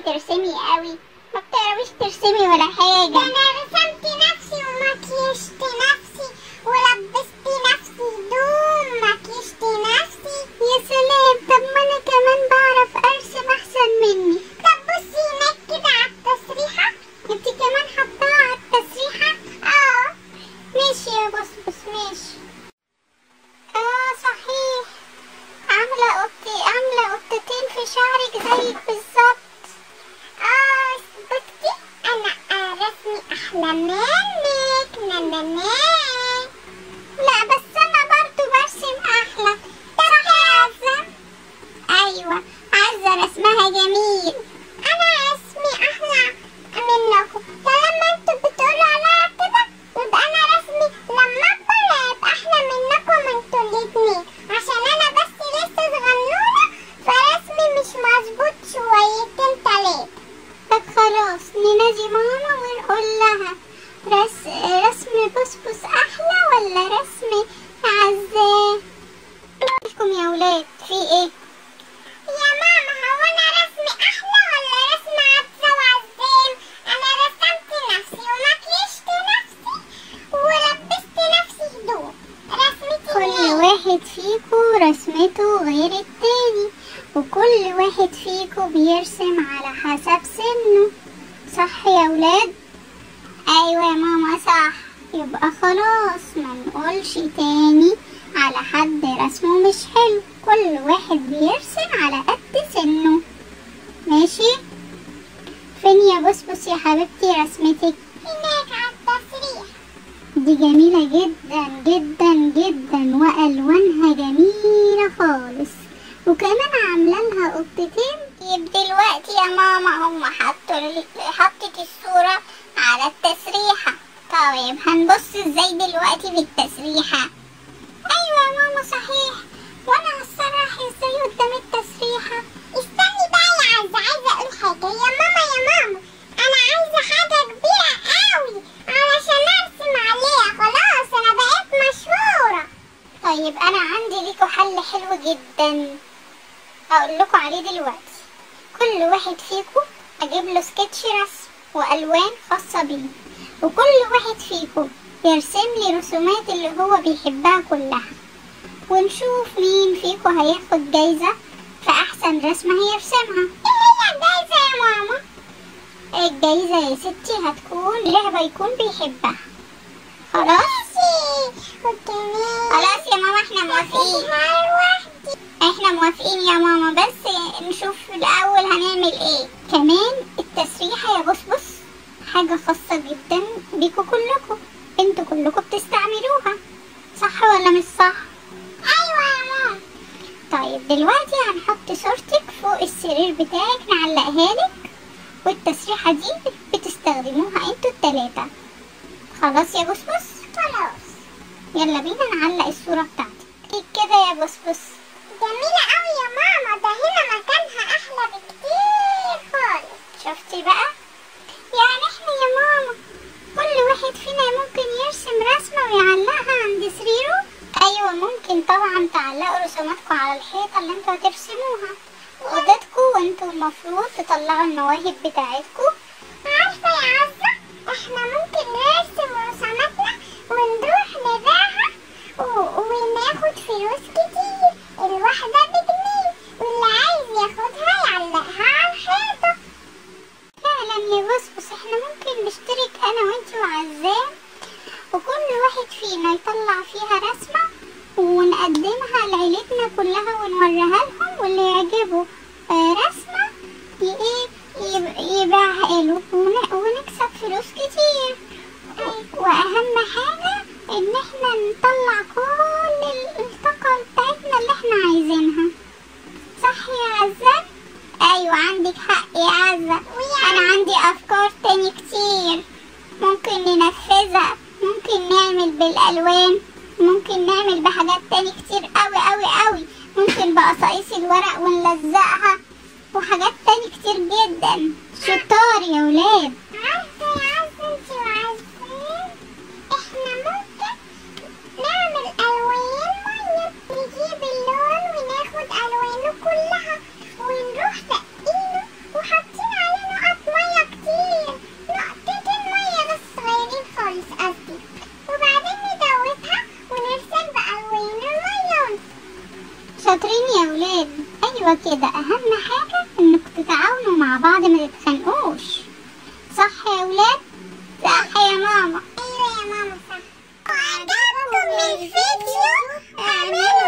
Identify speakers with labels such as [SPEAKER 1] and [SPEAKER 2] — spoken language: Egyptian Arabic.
[SPEAKER 1] ترسمي قوي ما بتعرفيش ترسمي ولا حاجة
[SPEAKER 2] ده انا رسمت نفسي ومكيشت نفسي ولبست نفسي هدوم مكيشت نفسي
[SPEAKER 1] يا سلام طب ما انا كمان بعرف ارسم احسن مني
[SPEAKER 2] طب بصي هناك كده على التسريحة
[SPEAKER 1] انت كمان حطاها على التسريحة
[SPEAKER 2] اه
[SPEAKER 1] ماشي يا بصبص ماشي اه صحيح عاملة قطي عاملة قطتين في شعرك زيك بالظبط
[SPEAKER 2] اه بصي انا آه رسمي احلى منك نانانا
[SPEAKER 1] لا بس انا برضو برسم احلى صح يا عزة ايوه عزة رسمها جميل
[SPEAKER 2] انا اسمي احلى منكم فلما انتوا بتقولوا عليا كده يبقى انا رسمي لما اكبر هيبقى احلى منكم انتوا الاتنين عشان انا بس لسه صغنونة فرسمي مش مظبوط شويتين تلاتة
[SPEAKER 1] طب خلاص ننادي ماما ونقول لها رس... رسم بسبس احلى ولا رسم عزة مالكم يا ولاد في ايه
[SPEAKER 2] يا ماما هو انا رسمي احلى ولا رسم عزة وعزام انا رسمت نفسي ومكيشت نفسي ولبست نفسي هدوم رسمتي
[SPEAKER 1] كل
[SPEAKER 2] مين؟
[SPEAKER 1] واحد فيكو رسمته غير التاني وكل واحد فيكو بيرسم على حسب سنه صح يا ولاد ايوه يا ماما صح يبقى خلاص ما نقولش تاني على حد رسمه مش حلو كل واحد بيرسم على قد سنه ماشي فين يا بسبس يا حبيبتي رسمتك
[SPEAKER 2] هناك على التسريح
[SPEAKER 1] دي جميلة جدا جدا جدا وألوانها جميلة خالص وكمان عاملة لها قطتين طيب دلوقتي يا ماما هم حطوا ال- حطت الصورة على التسريحة طيب هنبص ازاي دلوقتي في التسريحة أيوة يا ماما صحيح وأنا هسرح ازاي قدام التسريحة
[SPEAKER 2] استني بقى يا عزة عايزة اقول حاجة يا ماما يا ماما انا عايزة حاجة كبيرة قوي علشان ارسم عليها خلاص انا بقيت مشهورة
[SPEAKER 1] طيب انا عندي ليكوا حل حلو جدا هقول لكم عليه دلوقتي كل واحد فيكم اجيب له سكتش رسم والوان خاصه بيه وكل واحد فيكم يرسم لي رسومات اللي هو بيحبها كلها ونشوف مين فيكم هياخد جايزه في احسن رسمه هيرسمها
[SPEAKER 2] ايه هي الجايزة يا ماما
[SPEAKER 1] الجايزه يا ستي هتكون لعبه يكون بيحبها خلاص
[SPEAKER 2] ماشي وكمان
[SPEAKER 1] خلاص يا ماما احنا موافقين
[SPEAKER 2] لوحدي
[SPEAKER 1] احنا موافقين يا ماما بس نشوف الاول هنعمل ايه كمان التسريحه يا بصبص حاجه خاصه جدا بيكوا كلكم انتوا كلكم بتستعملوها صح ولا مش صح
[SPEAKER 2] ايوه يا ماما
[SPEAKER 1] طيب دلوقتي هنحط صورتك فوق السرير بتاعك نعلقها لك والتسريحه دي بتستخدموها انتوا التلاتة خلاص يا بصبص
[SPEAKER 2] خلاص
[SPEAKER 1] يلا بينا نعلق الصوره بتاعتك كده يا بصبص
[SPEAKER 2] جميلة قوي يا ماما ده هنا مكانها احلى بكتير خالص
[SPEAKER 1] شفتي بقى يعني احنا يا ماما كل واحد فينا ممكن يرسم رسمة ويعلقها عند سريره ايوه ممكن طبعا تعلقوا رسوماتكم على الحيطة اللي انتوا هترسموها اوضتكم وانتوا المفروض تطلعوا المواهب بتاعتكم
[SPEAKER 2] عارفة يا عزة احنا ممكن نرسم رسوماتنا ونروح نبيعها و- وناخد فلوس كتير الواحدة بجنيه واللي عايز ياخدها يعلقها على الحيطة
[SPEAKER 1] فعلا يا بصبص احنا ممكن نشترك انا وانتي وعزام وكل واحد فينا يطلع فيها رسمة ونقدمها لعيلتنا كلها ونوريها لهم واللي يعجبه آه، رسمة ي- ايه يب- يبيعها له ون- ونكسب فلوس كتير واهم حاجة ان احنا نطلع كل ال- الطاقة بتاعتنا اللي احنا عايزينها صح يا عزة؟ ايوه عندك حق يا عزة انا عندي افكار تاني كتير ممكن ننفذها ممكن نعمل بالالوان ممكن نعمل بحاجات تاني كتير قوي قوي قوي ممكن بقصايص الورق ونلزقها وحاجات تاني كتير جدا شطار يا ولاد
[SPEAKER 2] عارفة يا عزة انتي وعزام احنا ممكن نعمل الوان مية نجيب اللون وناخد الوانه كلها ونروح دقينه وحاطين عليه
[SPEAKER 1] ولاد ايوه كده اهم حاجة انكم تتعاونوا مع بعض ما تتخانقوش صح يا ولاد صح يا ماما
[SPEAKER 2] ايوه يا ماما صح وعجبكم الفيديو اعملوا